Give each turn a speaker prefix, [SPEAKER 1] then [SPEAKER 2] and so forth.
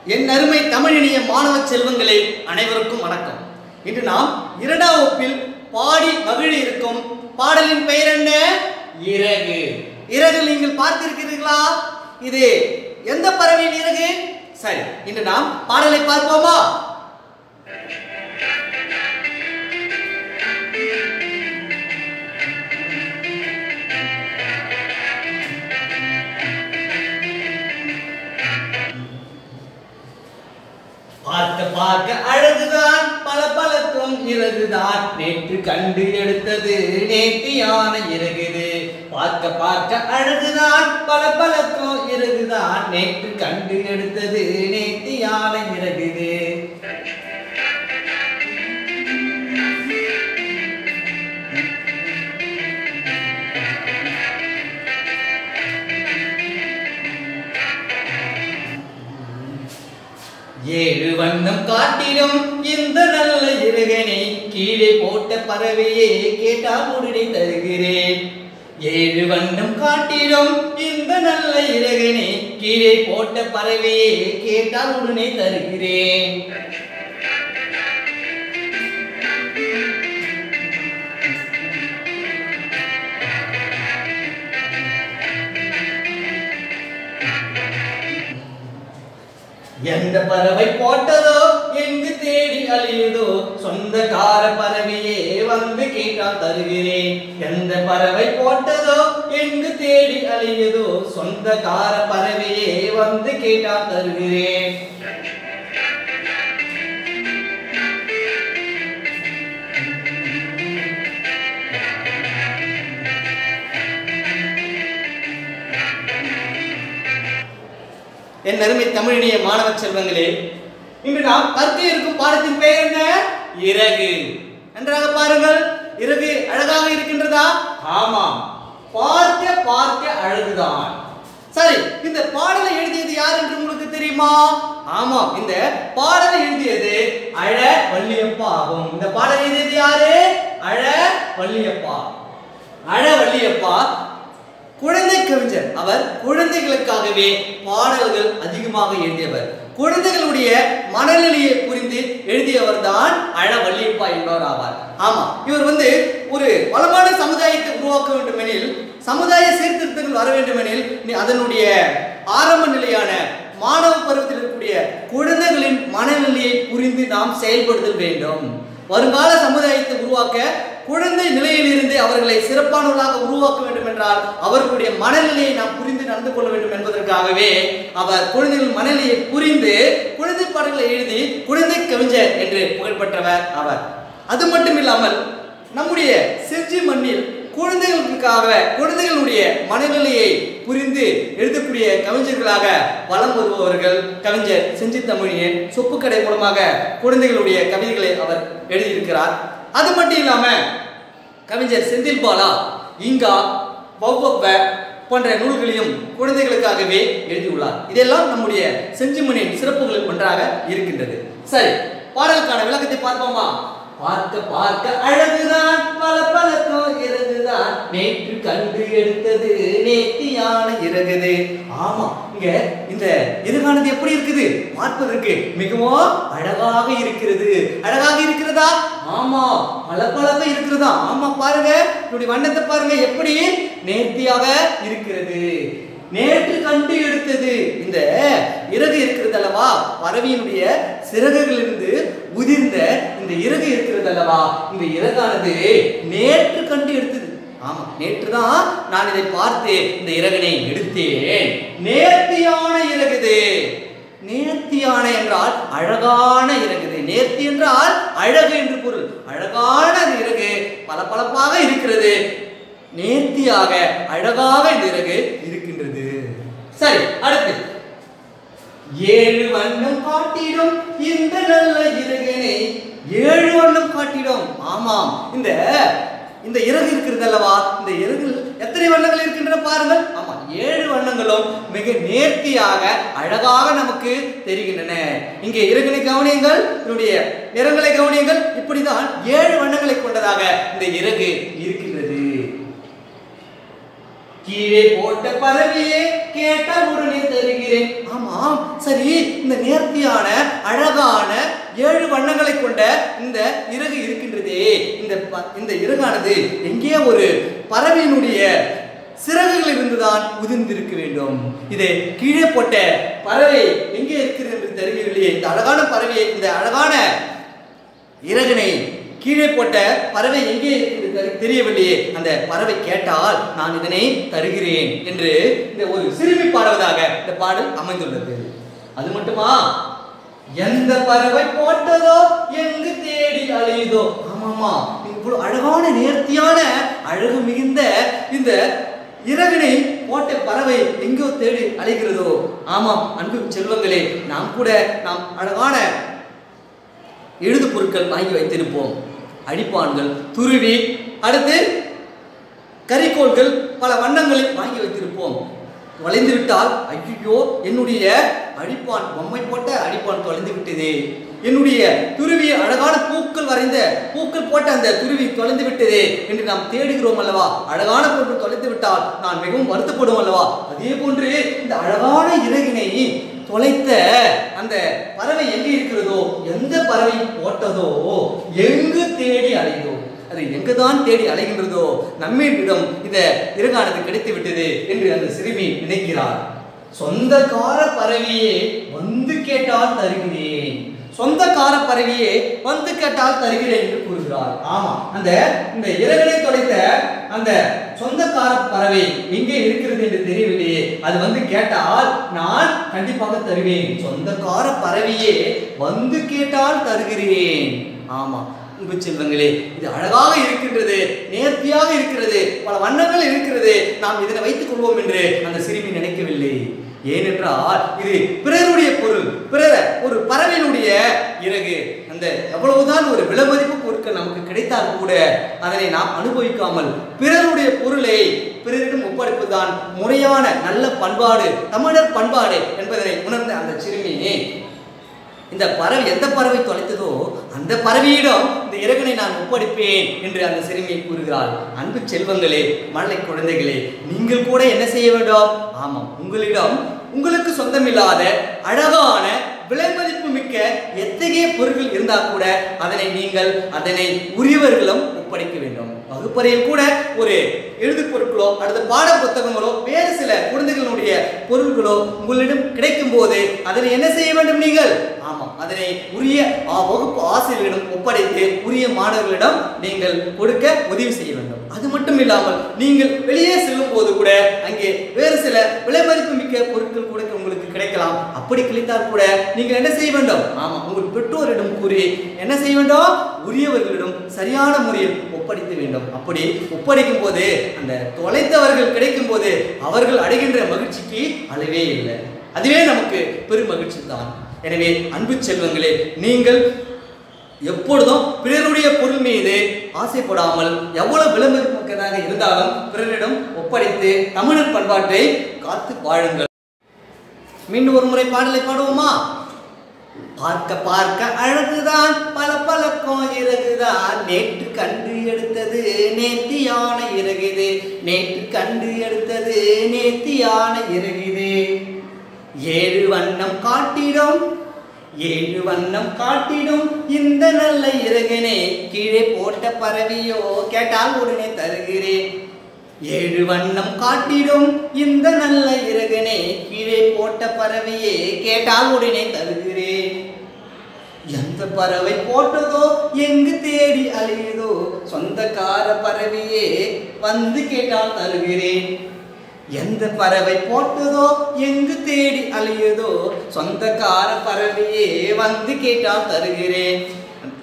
[SPEAKER 1] என் அருமை தமிழினிய மாணவ செல்வங்களே அனைவருக்கும் வணக்கம் இன்று நாம் இரண்டாம் வகுப்பில் பாடி மகிழ இருக்கும் பாடலின் பெயர் என்ன இறகு இறகு நீங்கள் பார்த்திருக்கிறீர்களா இது எந்த பறவையின் இறகு சரி இன்று நாம் பாடலை பார்ப்போமா பார்க்க பார்க்க அழகுதான் பல பலத்தும் இறகுதான் நேற்று கண்டு எடுத்தது நேர்த்தியான இறகுது பார்க்க பார்க்க அழகுதான் பல பலத்தும் இறகுதான் நேற்று கண்டு எடுத்தது நேர்த்தியான இறகுது ஏழு வண்ணம் காட்டிடும் இந்த நல்ல இறகனை கீழே போட்ட பறவையே கேட்டால் உடனே தருகிறேன் ஏழு வண்ணம் காட்டிடும் இந்த நல்ல இறகனை கீழே போட்ட பறவையே கேட்டால் உடனே தருகிறேன் எந்த பறவை போட்டதோ எங்கு தேடி அழியுதோ சொந்தக்கார பறவையே வந்து கேட்டால் தருகிறேன் எந்த பறவை போட்டதோ எங்கு தேடி அழியுதோ சொந்தக்கார பறவையே வந்து கேட்டால் தருகிறேன் என் அருமை தமிழினிய மாணவ செல்வங்களே இன்று நாம் கற்க இருக்கும் பாடத்தின் பெயர் என்ன இறகு நன்றாக பாருங்கள் இறகு அழகாக இருக்கின்றதா ஆமாம் பார்க்க பார்க்க அழகுதான் சரி இந்த பாடலை எழுதியது யார் என்று உங்களுக்கு தெரியுமா ஆமாம் இந்த பாடலை எழுதியது அழ வள்ளியப்பா ஆகும் இந்த பாடலை எழுதியது யாரு அழ வள்ளியப்பா அழ வள்ளியப்பா குழந்தை கவிஞர் அவர் குழந்தைகளுக்காகவே பாடல்கள் அதிகமாக எழுதியவர் குழந்தைகளுடைய மனநிலையை புரிந்து எழுதியவர் தான் அழ வள்ளியப்பா என்பவர் ஆவார் ஆமா இவர் வந்து ஒரு வளமான சமுதாயத்தை உருவாக்க வேண்டுமெனில் சமுதாய சீர்திருத்தங்கள் வர வேண்டுமெனில் நீ- அதனுடைய ஆரம்ப நிலையான மாணவ பருவத்தில் இருக்கக்கூடிய குழந்தைகளின் மனநிலையை புரிந்து நாம் செயல்படுத்தல் வேண்டும் வருங்கால சமுதாயத்தை உருவாக்க குழந்தை நிலையிலிருந்து அவர்களை சிறப்பானவர்களாக உருவாக்க வேண்டும் என்றால் அவர்களுடைய மனநிலையை நாம் புரிந்து நடந்து கொள்ள வேண்டும் என்பதற்காகவே அவர் குழந்தைகளின் மனநிலையை புரிந்து குழந்தை பாடல்களை எழுதி குழந்தை கவிஞர் என்று புகழ்பெற்றவர் அவர் அது மட்டும் இல்லாமல் நம்முடைய செஞ்சி மண்ணில் குழந்தைகளுக்காக குழந்தைகளுடைய மனநிலையை புரிந்து எழுதக்கூடிய கவிஞர்களாக வலம் வருபவர்கள் கவிஞர் செஞ்சி தமிழியன் சொப்புக்கடை மூலமாக குழந்தைகளுடைய கவிதைகளை அவர் எழுதியிருக்கிறார் அது மட்டும் இல்லாம கவிஞர் செந்தில் பாலா இங்கா வவ்வப்ப போன்ற நூல்களையும் குழந்தைகளுக்காகவே எழுதியுள்ளார் இதெல்லாம் நம்முடைய செஞ்சிமணியின் சிறப்புகளில் ஒன்றாக இருக்கின்றது சரி பாடலுக்கான விளக்கத்தை பார்ப்போமா பார்க்க பார்க்க அழகுதான் பல பழக்கம் இறகுதான் நேற்று கண்டு எடுத்தது நேர்த்தியான இறகுது ஆமா இங்க இந்த இறகானது எப்படி இருக்குது பார்ப்பதற்கு மிகவும் அழகாக இருக்கிறது அழகாக இருக்கிறதா ஆமா பல பழக இருக்கிறதா ஆமா பாருங்க இப்படி வண்ணத்தை பாருங்க எப்படி நேர்த்தியாக இருக்கிறது நேற்று கண்டு எடுத்தது இந்த இறகு இருக்கிறது அல்லவா பறவையினுடைய சிறகுகளிலிருந்து உதிர்ந்த இந்த இறகு இருக்கிறது அல்லவா இந்த இறகானது நேற்று கண்டு எடுத்தது ஆமா நேற்று தான் நான் இதை பார்த்து இந்த இறகனை எடுத்தேன் நேர்த்தியான இறகுது நேர்த்தியான என்றால் அழகான இறகுது நேர்த்தி என்றால் அழகு என்று பொருள் அழகான அந்த இறகு பளபளப்பாக இருக்கிறது நேர்த்தியாக அழகாக இந்த இறகு இருக்கின்றது சரி அடுத்து ஏழு வண்ணம் காட்டிடும் இந்த நல்ல இறகனை ஏழு வண்ணம் காட்டிடும் ஆமாம் இந்த இந்த இறகு இருக்கிறது அல்லவா இந்த இறகு எத்தனை வண்ணங்கள் இருக்கின்றன பாருங்கள் ஆமா ஏழு வண்ணங்களும் மிக நேர்த்தியாக அழகாக நமக்கு தெரிகின்றன இங்கே இறகுனை கவனியுங்கள் இதனுடைய நிறங்களை கவனியுங்கள் இப்படிதான் ஏழு வண்ணங்களை கொண்டதாக இந்த இறகு இருக்கின்றது கீழே போட்ட பறவையே கேட்டால் உடனே தருகிறேன் ஆமாம் சரி இந்த நேர்த்தியான அழகான ஏழு வண்ணங்களை கொண்ட இந்த இறகு இருக்கின்றதே இந்த ப- இந்த இறகானது எங்கே ஒரு பறவையினுடைய சிறகுகள் இருந்துதான் உதிர்ந்திருக்க வேண்டும் இதை கீழே போட்ட பறவை எங்கே இருக்கிறது என்று தெரியவில்லையே இந்த அழகான பறவையை இந்த அழகான இறகினை கீழே போட்ட பறவை எங்கே இருக்கிறது தெரியவில்லையே அந்த பறவை கேட்டால் நான் இதனை தருகிறேன் என்று இந்த ஒரு சிறுமி பாடுவதாக இந்த பாடல் அமைந்துள்ளது அது மட்டுமா எந்த பறவை போட்டதோ எங்கு தேடி அலையுதோ ஆமாமா இவ்வளவு அழகான நேர்த்தியான அழகு மிகுந்த இந்த இறகினை போட்ட பறவை எங்கோ தேடி அலைகிறதோ ஆமாம் அன்பு செல்வங்களே நாம் கூட நாம் அழகான எழுது பொருட்கள் வாங்கி வைத்திருப்போம் அடிப்பான்கள் துருவி அடுத்து கரிக்கோல்கள் பல வண்ணங்களில் வாங்கி வைத்திருப்போம் தொலைந்து விட்டால் ஐயோ என்னுடைய அடிப்பான் பொம்மை போட்ட அடிப்பான் தொலைந்து விட்டதே என்னுடைய துருவி அழகான பூக்கள் வரைந்த பூக்கள் போட்ட அந்த துருவி தொலைந்து விட்டதே என்று நாம் தேடுகிறோம் அல்லவா அழகான பொருட்கள் தொலைந்து விட்டால் நான் மிகவும் வருத்தப்படுவோம் அல்லவா அதே போன்று இந்த அழகான இறகினை தொலைத்த அந்த பறவை எங்கே இருக்கிறதோ எந்த பறவை போட்டதோ எங்கு தேடி அலைதோ அது எங்குதான் தேடி அலைகின்றதோ நம்மிடம் இந்த இறகானது கிடைத்து விட்டது என்று அந்த சிறுமி நினைக்கிறார் சொந்தக்கார பறவையே வந்து கேட்டால் தருகிறேன் சொந்தக்கார பறவையே வந்து கேட்டால் தருகிறேன் என்று கூறுகிறார் ஆமா அந்த இந்த இறகனை தொலைத்த அந்த சொந்தக்கார பறவை எங்கே இருக்கிறது என்று தெரியவில்லையே அது வந்து கேட்டால் நான் கண்டிப்பாக தருவேன் சொந்தக்கார பறவையே வந்து கேட்டால் தருகிறேன் ஆமா அன்பு செல்வங்களே இது அழகாக இருக்கின்றது நேர்த்தியாக இருக்கிறது பல வண்ணங்கள் இருக்கிறது நாம் இதனை வைத்துக் கொள்வோம் என்று அந்த சிறுமி நினைக்கவில்லை ஏனென்றால் இது பிறருடைய பொருள் பிறர ஒரு பறவையினுடைய இறகு அந்த எவ்வளவுதான் ஒரு விலைமதிப்பு பொருட்கள் நமக்கு கிடைத்தால் கூட அதனை நாம் அனுபவிக்காமல் பிறருடைய பொருளை பிறரிடம் ஒப்படைப்பதுதான் முறையான நல்ல பண்பாடு தமிழர் பண்பாடு என்பதனை உணர்ந்த அந்த சிறுமி இந்த பறவை எந்த பறவை தொலைத்ததோ அந்த பறவையிடம் இந்த இறகனை நான் ஒப்படைப்பேன் என்று அந்த சிறுமி கூறுகிறாள் அன்பு செல்வங்களே மழலை குழந்தைகளே நீங்கள் கூட என்ன செய்ய வேண்டும் ஆமாம் உங்களிடம் உங்களுக்கு சொந்தமில்லாத அழகான விலைமதிப்பு மிக்க எத்தகைய பொருட்கள் இருந்தால் கூட அதனை நீங்கள் அதனை உரியவர்களும் ஒப்படைக்க வேண்டும் வகுப்பறையில் கூட ஒரு எழுது பொருட்களோ அல்லது பாட புத்தகங்களோ வேறு சில குழந்தைகளுடைய பொருட்களோ உங்களிடம் கிடைக்கும் போது அதனை என்ன செய்ய வேண்டும் நீங்கள் ஆமாம் அதனை உரிய ஆ, வகுப்பு ஆசிரியர்களிடம் ஒப்படைத்து உரிய மாணவர்களிடம் நீங்கள் கொடுக்க உதவி செய்ய வேண்டும் அது மட்டும் இல்லாமல் நீங்கள் வெளியே செல்லும் போது கூட அங்கே வேறு சில விலை மதிப்பு மிக்க பொருட்கள் கூட உங்களுக்கு கிடைக்கலாம் அப்படி கிடைத்தால் கூட நீங்கள் என்ன செய்ய வேண்டும் ஆமா உங்கள் பெற்றோரிடம் கூறி என்ன செய்ய வேண்டும் உரியவர்களிடம் சரியான முறையில் ஒப்படைக்க வேண்டும் அப்படி ஒப்படைக்கும் போது அந்த தொலைத்தவர்கள் கிடைக்கும் போது அவர்கள் அடைகின்ற மகிழ்ச்சிக்கு அளவே இல்லை அதுவே நமக்கு பெரும் மகிழ்ச்சி தான் எனவே அன்பு செல்வங்களே நீங்கள் எப்பொழுதும் பிறருடைய பொருள் மீது ஆசைப்படாமல் எவ்வளவு விளம்பரமாக இருந்தாலும் பிறரிடம் ஒப்படைத்து தமிழர் பண்பாட்டை காத்து வாழுங்கள் மீண்டும் ஒரு முறை பாடலை பாடுவோமா பார்க்க பார்க்க அழகுதான் பல பழக்கம் இறகுதான் நேற்று கண்டு எடுத்தது நேர்த்தியான இறகுது நேற்று கண்டு எடுத்தது நேர்த்தியான இறகுது ஏழு வண்ணம் காட்டிடும் ஏழு வண்ணம் காட்டிடும் இந்த நல்ல இறகனே கீழே போட்ட பறவையோ கேட்டால் உடனே தருகிறேன் ஏழு வண்ணம் காட்டிடும் இந்த நல்ல இறகனே கீழே போட்ட பறவையே கேட்டால் உடனே தருகிறேன் எந்த பறவை போட்டதோ எங்கு தேடி அலையுதோ சொந்தக்கார பறவையே வந்து கேட்டால் தருகிறேன் எந்த பறவை போட்டதோ எங்கு தேடி அலையுதோ சொந்தக்கார பறவையே வந்து கேட்டால் தருகிறேன்